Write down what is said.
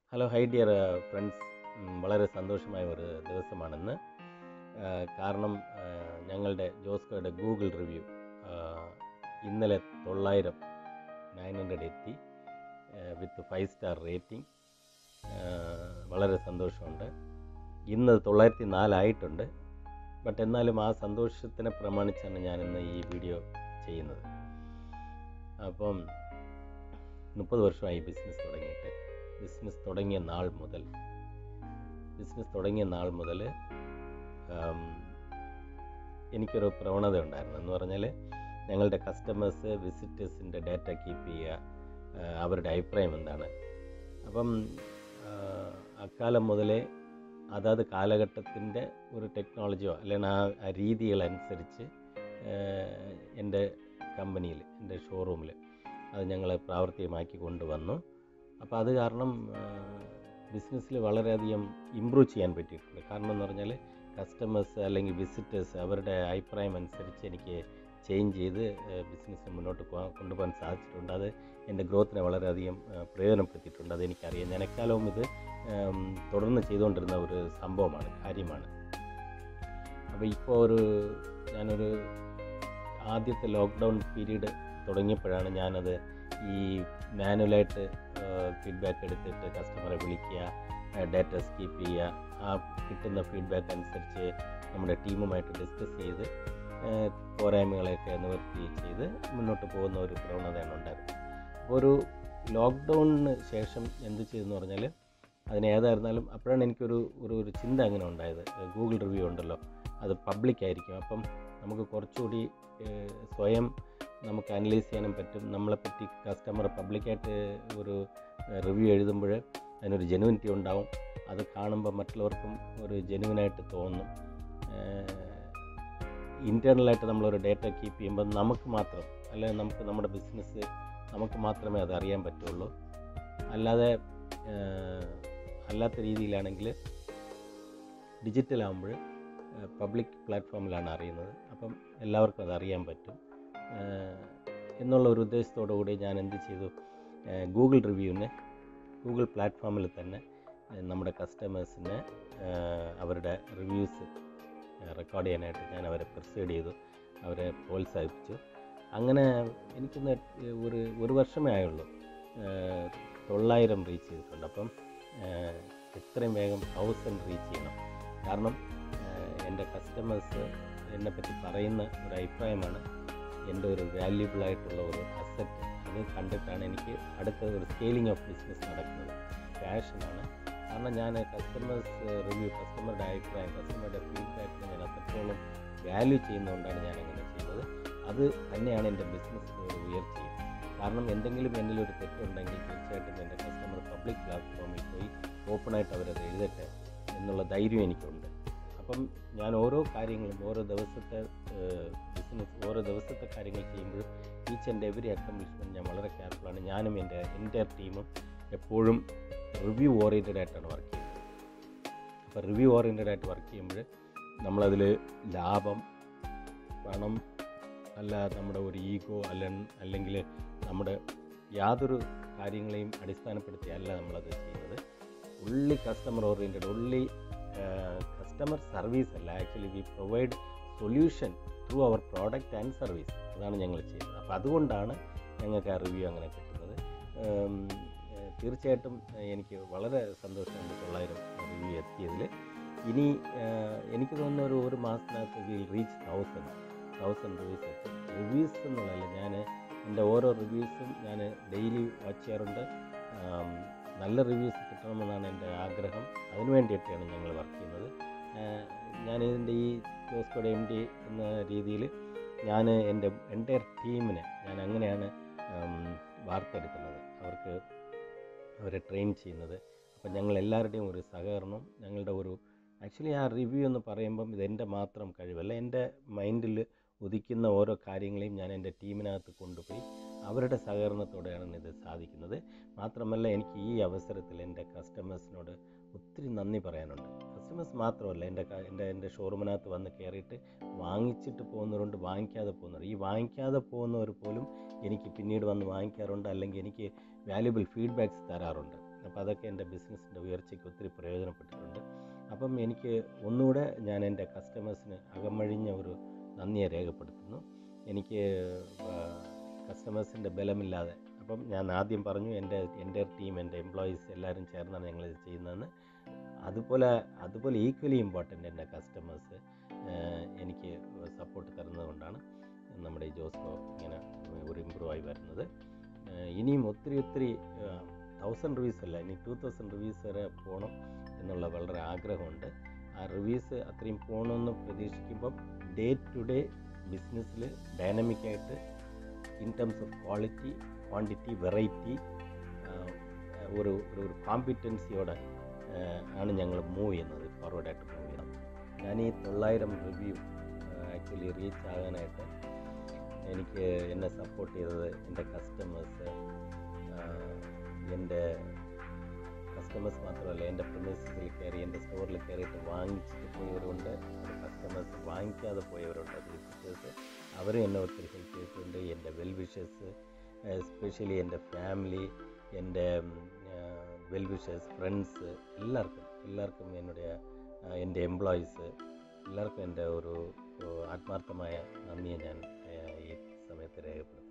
hello hi dear friends വളരെ സന്തോഷമായ ഒരു ദിവസമാണെന്ന് ആ, കാരണം ആ, ഞങ്ങളുടെ ജോസ്കോയുടെ ഗൂഗിൾ റിവ്യൂ ആ, ഇന്നലെ തൊള്ളായിരം നയൻ ഹൺഡ്രഡ് എത്തി വിത്ത് ഫൈവ് സ്റ്റാർ റേറ്റിംഗ് വളരെ സന്തോഷമുണ്ട് ഇന്ന് തൊള്ളായിരത്തി നാലായിട്ടുണ്ട് ബട്ട് എന്നാലും ആ സന്തോഷത്തിനെ പ്രമാണിച്ചാണ് ഞാനിന്ന് ഈ വീഡിയോ ചെയ്യുന്നത് അപ്പം മുപ്പത് വർഷമായി ബിസിനസ് തുടങ്ങിയിട്ട് ബിസിനസ് തുടങ്ങിയ നാൾ മുതൽ ബിസിനസ് തുടങ്ങിയ നാൾ മുതൽ ആം, എനിക്കൊരു പ്രവണത ഉണ്ടായിരുന്നു എന്ന് പറഞ്ഞാൽ ഞങ്ങളുടെ കസ്റ്റമേഴ്സ് വിസിറ്റേഴ്സിൻ്റെ ഡാറ്റ കീപ്പ് ചെയ്യുക ആ, അവരുടെ അഭിപ്രായം എന്താണ് അപ്പം ആ, അക്കാലം മുതലേ അതാത് കാലഘട്ടത്തിൻ്റെ ഒരു ടെക്നോളജിയോ അല്ലെങ്കിൽ ആ ആ രീതികളനുസരിച്ച് എൻ്റെ കമ്പനിയിൽ എൻ്റെ ഷോറൂമിൽ അത് ഞങ്ങൾ പ്രാവർത്തികമാക്കി കൊണ്ടുവന്നു അപ്പോൾ അത് കാരണം ബിസിനസ്സിൽ വളരെയധികം ഇമ്പ്രൂവ് ചെയ്യാൻ പറ്റിയിട്ടുണ്ട് കാരണം എന്ന് പറഞ്ഞാൽ കസ്റ്റമേഴ്സ് അല്ലെങ്കിൽ വിസിറ്റേഴ്സ് അവരുടെ അഭിപ്രായം അനുസരിച്ച് എനിക്ക് ചേഞ്ച് ചെയ്ത് ബിസിനസ് മുന്നോട്ട് പോകാൻ കൊണ്ടുപോകാൻ സാധിച്ചിട്ടുണ്ട് അത് എൻ്റെ ഗ്രോത്തിനെ വളരെയധികം ആ, പ്രയോജനപ്പെടുത്തിയിട്ടുണ്ട് അതെനിക്കറിയാം ഞാൻ എക്കാലവും ഇത് ഉം, തുടർന്ന് ചെയ്തുകൊണ്ടിരുന്ന ഒരു സംഭവമാണ് കാര്യമാണ് അപ്പോൾ ഇപ്പോൾ ഒരു ഞാനൊരു ആദ്യത്തെ ലോക്ക്ഡൗൺ പീരീഡ് തുടങ്ങിയപ്പോഴാണ് ഞാനത് ഈ മാനുവലായിട്ട് ഫീഡ്ബാക്ക് എടുത്തിട്ട് കസ്റ്റമറെ വിളിക്കുക ഡാറ്റ സ്കീപ്പ് ചെയ്യുക ആ കിട്ടുന്ന ഫീഡ്ബാക്ക് അനുസരിച്ച് നമ്മുടെ ടീമുമായിട്ട് ഡിസ്കസ് ചെയ്ത് ആ, പോരായ്മകളെയൊക്കെ നിവർത്തി ചെയ്ത് മുന്നോട്ട് പോകുന്ന ഒരു പ്രവണതയാണ് ഉണ്ടായിരുന്നത് അപ്പോൾ ഒരു ലോക്ക്ഡൗണിന് ശേഷം എന്ത് ചെയ്തെന്ന് പറഞ്ഞാൽ അതിന് ഏതായിരുന്നാലും അപ്പോഴാണ് എനിക്കൊരു ഒരു ഒരു ചിന്ത അങ്ങനെ ഉണ്ടായത് ഗൂഗിൾ റിവ്യൂ ഉണ്ടല്ലോ അത് പബ്ലിക് ആയിരിക്കും അപ്പം നമുക്ക് കുറച്ചുകൂടി ഏഹ്, സ്വയം നമുക്ക് അനലൈസ് ചെയ്യാനും പറ്റും നമ്മളെപ്പറ്റി കസ്റ്റമർ പബ്ലിക്കായിട്ട് ഒരു റിവ്യൂ എഴുതുമ്പോൾ അതിനൊരു ജെനുവിനിറ്റി ഉണ്ടാവും അത് കാണുമ്പോൾ മറ്റുള്ളവർക്കും ഒരു ജെനുവിനായിട്ട് തോന്നും ഇൻറ്റേർണലായിട്ട് നമ്മളൊരു ഡേറ്റ കീപ്പ് ചെയ്യുമ്പോൾ നമുക്ക് മാത്രം അല്ലെങ്കിൽ നമുക്ക് നമ്മുടെ ബിസിനസ് നമുക്ക് മാത്രമേ അത് അറിയാൻ പറ്റുള്ളൂ അല്ലാതെ ഏഹ്, അല്ലാത്ത രീതിയിലാണെങ്കിൽ ഡിജിറ്റൽ ആകുമ്പോൾ പബ്ലിക് പ്ലാറ്റ്ഫോമിലാണ് അറിയുന്നത് അപ്പം എല്ലാവർക്കും അത് അറിയാൻ പറ്റും ഏഹ്, എന്നുള്ള ഒരു ഉദ്ദേശത്തോടു കൂടി ഞാൻ എന്ത് ചെയ്തു ഏഹ്, ഗൂഗിൾ റിവ്യൂവിന് ഗൂഗിൾ പ്ലാറ്റ്ഫോമിൽ തന്നെ ഏഹ്, നമ്മുടെ കസ്റ്റമേഴ്സിന് ഏഹ്, അവരുടെ റിവ്യൂസ് റെക്കോർഡ് ചെയ്യാനായിട്ട് ഞാൻ അവരെ പെർസേഡ് ചെയ്തു അവരെ പ്രോത്സാഹിപ്പിച്ചു അങ്ങനെ എനിക്കൊന്ന് ഒരു ഒരു വർഷമേ ആയുള്ളൂ ഏഹ്, തൊള്ളായിരം റീച്ച് ചെയ്തിട്ടുണ്ട് അപ്പം ഏഹ്, എത്രയും വേഗം തൗസൻഡ് റീച്ച് ചെയ്യണം കാരണം ഏഹ്, എൻ്റെ കസ്റ്റമേഴ്സ് എന്നെപ്പറ്റി പറയുന്ന ഒരു അഭിപ്രായമാണ് എൻ്റെ ഒരു വാല്യുബിൾ ആയിട്ടുള്ള ഒരു അസറ്റ് അത് കണ്ടിട്ടാണ് എനിക്ക് അടുത്ത ഒരു സ്കെയിലിംഗ് ഓഫ് ബിസിനസ് നടക്കുന്നത് പാഷനാണ് കാരണം ഞാൻ കസ്റ്റമേഴ്സ് റിവ്യൂ കസ്റ്റമറുടെ അഭിപ്രായം കസ്റ്റമറുടെ ഫീഡ്ബാക്കിനെ ഞാൻ അത്രത്തോളം വാല്യൂ ചെയ്യുന്നതുകൊണ്ടാണ് ഞാൻ അങ്ങനെ ചെയ്യുന്നത് അത് തന്നെയാണ് എൻ്റെ ബിസിനസ്സിന് ഒരു ഉയർച്ചയും കാരണം എന്തെങ്കിലും എന്നിൽ ഒരു തെറ്റുണ്ടെങ്കിൽ തീർച്ചയായിട്ടും എൻ്റെ കസ്റ്റമർ പബ്ലിക് പ്ലാറ്റ്ഫോമിൽ പോയി ഓപ്പണായിട്ട് അവരത് എഴുതട്ടെ എന്നുള്ള ധൈര്യം എനിക്കുണ്ട് അപ്പം ഞാൻ ഓരോ കാര്യങ്ങളും ഓരോ ദിവസത്തെ ബിസിനസ് ഓരോ ദിവസത്തെ കാര്യങ്ങൾ ചെയ്യുമ്പോൾ ഈച്ച് ആൻഡ് എവറി അക്കംപ്ലിഷ്മെൻറ്റ് ഞാൻ വളരെ കെയർഫുള്ളാണ് ഞാനും എൻ്റെ എൻ്റെ ടീമും എപ്പോഴും റിവ്യൂ ഓറിയൻറ്റഡ് ആയിട്ടാണ് വർക്ക് ചെയ്യുന്നത് അപ്പോൾ റിവ്യൂ ഓറിയൻറ്റഡ് ആയിട്ട് വർക്ക് ചെയ്യുമ്പോൾ നമ്മളതിൽ ലാഭം പണം അല്ല നമ്മുടെ ഒരു ഈഗോ അല്ല അല്ലെങ്കിൽ നമ്മുടെ യാതൊരു കാര്യങ്ങളെയും അടിസ്ഥാനപ്പെടുത്തി അല്ല നമ്മളത് ചെയ്യുന്നത് only customer oriented only customer service അല്ല actually we provide solution through our product and service അതാണ് ഞങ്ങൾ ചെയ്യുന്നത് അപ്പോൾ അതുകൊണ്ടാണ് ഞങ്ങൾക്ക് ആ റിവ്യൂ അങ്ങനെ കിട്ടുന്നത് ഉം, ഏഹ്, തീർച്ചയായിട്ടും ഏഹ്, എനിക്ക് വളരെ സന്തോഷമുണ്ട് തൊള്ളായിരം റിവ്യൂ എത്തിയതിൽ ഇനി ഏഹ്, എനിക്ക് തോന്നുന്ന ഒരു ഒരു മാസത്തിനകത്ത് will reach thousand thousand reviews എത്തും റിവ്യൂസ് എന്നുള്ളതല്ല ഞാൻ എൻ്റെ ഓരോ റിവ്യൂസും ഞാൻ ഡെയിലി വാച്ച് ചെയ്യാറുണ്ട് ആം, നല്ല റിവ്യൂസ് കിട്ടണമെന്നാണ് എൻ്റെ ആഗ്രഹം അതിനു വേണ്ടിയിട്ടാണ് ഞങ്ങൾ വർക്ക് ചെയ്യുന്നത് ഞാൻ ഇതിൻ്റെ ഈ ജോസ്കോയുടെ എം ഡി എന്ന രീതിയിൽ ഞാൻ എൻ്റെ എൻ്റയർ ടീമിനെ ഞാൻ അങ്ങനെയാണ് ഉം, വാർത്തെടുക്കുന്നത് അവർക്ക് അവരെ ട്രെയിൻ ചെയ്യുന്നത് അപ്പം ഞങ്ങൾ എല്ലാവരുടെയും ഒരു സഹകരണം ഞങ്ങളുടെ ഒരു ആക്ച്വലി ആ റിവ്യൂ എന്ന് പറയുമ്പം ഇതെൻ്റെ മാത്രം കഴിവല്ല എൻ്റെ മൈൻഡിൽ ഉദിക്കുന്ന ഓരോ കാര്യങ്ങളെയും ഞാൻ എൻ്റെ ടീമിനകത്ത് കൊണ്ടുപോയി അവരുടെ സഹകരണത്തോടെയാണ് ഇത് സാധിക്കുന്നത് മാത്രമല്ല എനിക്ക് ഈ അവസരത്തിൽ എൻ്റെ കസ്റ്റമേഴ്സിനോട് ഒത്തിരി നന്ദി പറയാനുണ്ട് കസ്റ്റമേഴ്സ് മാത്രമല്ല എൻ്റെ ക- എൻ്റെ എൻ്റെ ഷോറൂമിനകത്ത് വന്ന് കയറിയിട്ട് വാങ്ങിച്ചിട്ട് പോകുന്നവരുണ്ട് വാങ്ങിക്കാതെ പോകുന്നവർ ഈ വാങ്ങിക്കാതെ പോകുന്നവർ പോലും എനിക്ക് പിന്നീട് വന്ന് വാങ്ങിക്കാറുണ്ട് അല്ലെങ്കിൽ എനിക്ക് വാല്യുബിൾ ഫീഡ്ബാക്ക്സ് തരാറുണ്ട് അപ്പോൾ അതൊക്കെ എൻ്റെ ബിസിനസ്സിൻ്റെ ഉയർച്ചയ്ക്ക് ഒത്തിരി പ്രയോജനപ്പെട്ടിട്ടുണ്ട് അപ്പം എനിക്ക് ഒന്നുകൂടെ ഞാൻ എൻ്റെ കസ്റ്റമേഴ്സിന് അകമഴിഞ്ഞ ഒരു നന്ദിയെ രേഖപ്പെടുത്തുന്നു എനിക്ക് കസ്റ്റമേഴ്സിൻ്റെ ബലമില്ലാതെ അപ്പം ഞാൻ ആദ്യം പറഞ്ഞു എൻ്റെ എൻ്റെ ടീം എൻ്റെ എംപ്ലോയീസ് എല്ലാവരും ചേർന്നാണ് ഞങ്ങളിത് ചെയ്യുന്നതെന്ന് അതുപോലെ അതുപോലെ ഈക്വലി ഇമ്പോർട്ടൻ്റ് എൻ്റെ കസ്റ്റമേഴ്സ് എനിക്ക് സപ്പോർട്ട് തരുന്നത് കൊണ്ടാണ് നമ്മുടെ ഈ ജോസ്കോ ഇങ്ങനെ ഒരു ഇമ്പ്രൂവ് ആയി വരുന്നത് ഏഹ് ഇനിയും ഒത്തിരി ഒത്തിരി തൗസൻഡ് റിവ്യൂസ് അല്ല ഇനി ടു തൗസൻഡ് റിവ്യൂസ് വരെ പോകണം എന്നുള്ള വളരെ ആഗ്രഹമുണ്ട് ആ റിവ്യൂസ് അത്രയും പോകണമെന്ന് പ്രതീക്ഷിക്കുമ്പം ഡേ ടു ഡേ ബിസിനസ്സിൽ ഡൈനമിക്കായിട്ട് in terms of quality quantity variety ഒരു ഒരു ഒരു കോമ്പിറ്റൻസിയോടെ ആണ് ഞങ്ങൾ മൂവ് ചെയ്യുന്നത് ഫോർവേഡായിട്ട് മൂവ് ചെയ്യുന്നത് ഞാൻ ഈ തൊള്ളായിരം റിവ്യൂ ആക്ച്വലി റീച്ച് ആകാനായിട്ട് എനിക്ക് എന്നെ സപ്പോർട്ട് ചെയ്തത് എൻ്റെ കസ്റ്റമേഴ്സ് എൻ്റെ കസ്റ്റമേഴ്സ് മാത്രമല്ല എൻ്റെ പ്രമേസസിൽ കയറി എൻ്റെ സ്റ്റോറിൽ കയറിയിട്ട് വാങ്ങിച്ചിട്ട് പോയവരുണ്ട് കസ്റ്റമേഴ്സ് വാങ്ങിക്കാതെ പോയവരുണ്ട് വിസിറ്റേഴ്സ് അവരും എന്നെ ഒത്തിരി ഹെൽപ്പ് ചെയ്തിട്ടുണ്ട് എൻ്റെ വെൽ വിഷേഴ്സ് എസ്പെഷ്യലി എൻ്റെ ഫാമിലി എൻ്റെ വെൽ വിഷേഴ്സ് ഫ്രണ്ട്സ് എല്ലാവർക്കും എല്ലാവർക്കും എന്നുடைய എൻ്റെ എംപ്ലോയീസ് എല്ലാവർക്കും എൻ്റെ ഒരു ആത്മാർത്ഥമായ നന്ദിയെ ഞാൻ ഈ സമയത്ത് രേഖപ്പെടുത്തുന്നു